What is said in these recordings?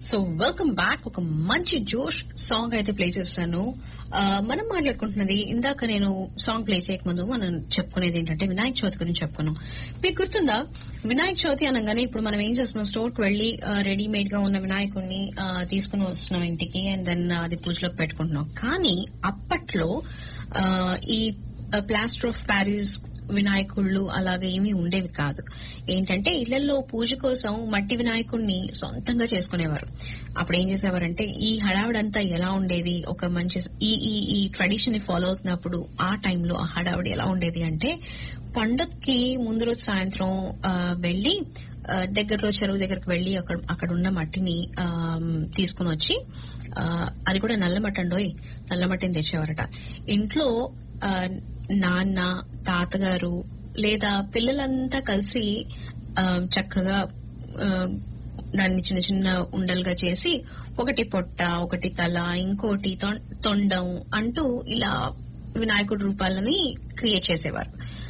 so welcome back ఒక మంచి జోష్ సాంగ్ అయితే ప్లే చేస్తాను ఆ, మనం మాట్లాడుకుంటున్నది ఇందాక నేను సాంగ్ ప్లే చేయకముందు మనం చెప్పుకునేది ఏంటంటే వినాయక చవితి గురించి చెప్పుకున్నాం మీకు గుర్తుందా వినాయక చవితి అనగానే ఇప్పుడు మనం ఏం చేస్తున్నాం స్టోర్ కి వెళ్లి రెడీమేడ్ గా ఉన్న వినాయకుడిని ఆ, తీసుకుని వస్తున్నాం ఇంటికి అండ్ దెన్ అది పూజలోకి పెట్టుకుంటున్నాం కానీ అప్పట్లో ఆ, ఈ ప్లాస్టర్ ఆఫ్ ప్యారిస్ వినాయకుళ్ళు అలాగే ఏమీ ఉండేవి కాదు ఏంటంటే ఇళ్లలో పూజ కోసం మట్టి వినాయకుడిని సొంతంగా చేసుకునేవారు అప్పుడు ఏం చేసేవారంటే ఈ హడావిడంతా ఎలా ఉండేది ఒక మంచి ఈ ఈ ఈ ట్రెడిషన్ ని ఫాలో అవుతున్నప్పుడు ఆ టైంలో ఆ హడావిడి ఎలా ఉండేది అంటే పండక్కి ముందు రోజు సాయంత్రం ఆ, వెళ్లి ఆ, దగ్గరలో చెరువు దగ్గరకు వెళ్లి అక్కడ అక్కడ ఉన్న మట్టిని ఆ, తీసుకుని వచ్చి ఆ, అది కూడా నల్ల మట్టి అండోయ్ నల్ల మట్టిని తెచ్చేవారట ఇంట్లో ఆ, నాన్న తాతగారు లేదా పిల్లలంతా కలిసి ఆ, చక్కగా ఆ, దాన్ని చిన్న చిన్న ఉండలుగా చేసి ఒకటి పొట్ట ఒకటి తల ఇంకోటి తొం- తొండం అంటూ ఇలా వినాయకుడి రూపాలని క్రియేట్ చేసేవారు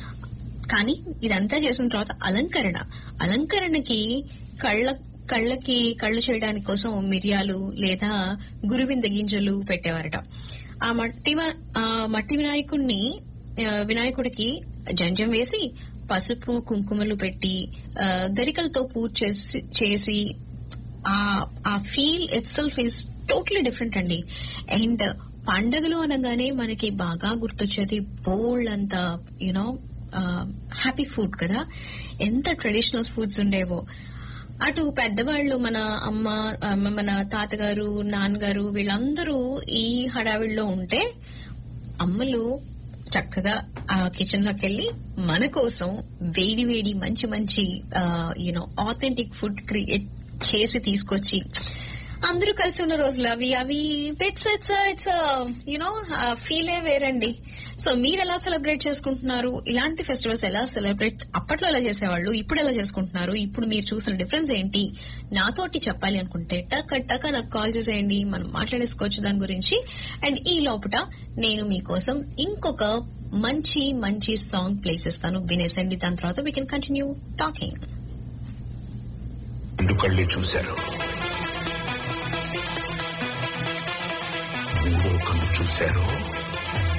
కానీ ఇదంతా చేసిన తర్వాత అలంకరణ అలంకరణకి కళ్ళ కళ్ళకి కళ్ళు చేయడానికి కోసం మిరియాలు లేదా గురువింద గింజలు పెట్టేవారట ఆ మట్టి వ- ఆ మట్టి వినాయకుడిని ఆ, వినాయకుడికి జంజం వేసి పసుపు కుంకుమలు పెట్టి ఆ, గరికలతో పూజ చేసి చేసి ఆ ఆ feel it self is totally different అండి అండ్ పండగలు అనగానే మనకి బాగా గుర్తొచ్చేది బోల్డ్ అంత యునో హ్యాపీ ఫుడ్ కదా ఎంత ట్రెడిషనల్ ఫుడ్స్ ఉండేవో అటు పెద్దవాళ్ళు మన అమ్మ అమ్మ, మన తాతగారు నాన్నగారు వీళ్ళందరూ ఈ హడావిడిలో ఉంటే అమ్మలు చక్కగా ఆ కిచెన్ లోకి వెళ్ళి మన కోసం వేడి వేడి మంచి మంచి యూనో ఆథెంటిక్ ఫుడ్ క్రియేట్ చేసి తీసుకొచ్చి అందరూ కలిసి ఉన్న రోజులు అవి అవి ఇట్స్ ఇట్స్ ఇట్స్ యునో ఫీలే వేరండి సో మీరు ఎలా సెలబ్రేట్ చేసుకుంటున్నారు ఇలాంటి ఫెస్టివల్స్ ఎలా సెలబ్రేట్ అప్పట్లో ఎలా చేసేవాళ్ళు ఇప్పుడు ఎలా చేసుకుంటున్నారు ఇప్పుడు మీరు చూసిన డిఫరెన్స్ ఏంటి నాతోటి చెప్పాలి అనుకుంటే టక్ టక్ నాకు కాల్ చేసేయండి మనం మాట్లాడేసుకోవచ్చు దాని గురించి అండ్ ఈ లోపల నేను మీకోసం ఇంకొక మంచి మంచి సాంగ్ ప్లే చేస్తాను వినేసండి దాని తర్వాత వీ కెన్ కంటిన్యూ టాకింగ్ రెండు కళ్ళు చూశారు మూడో కళ్ళు చూశారు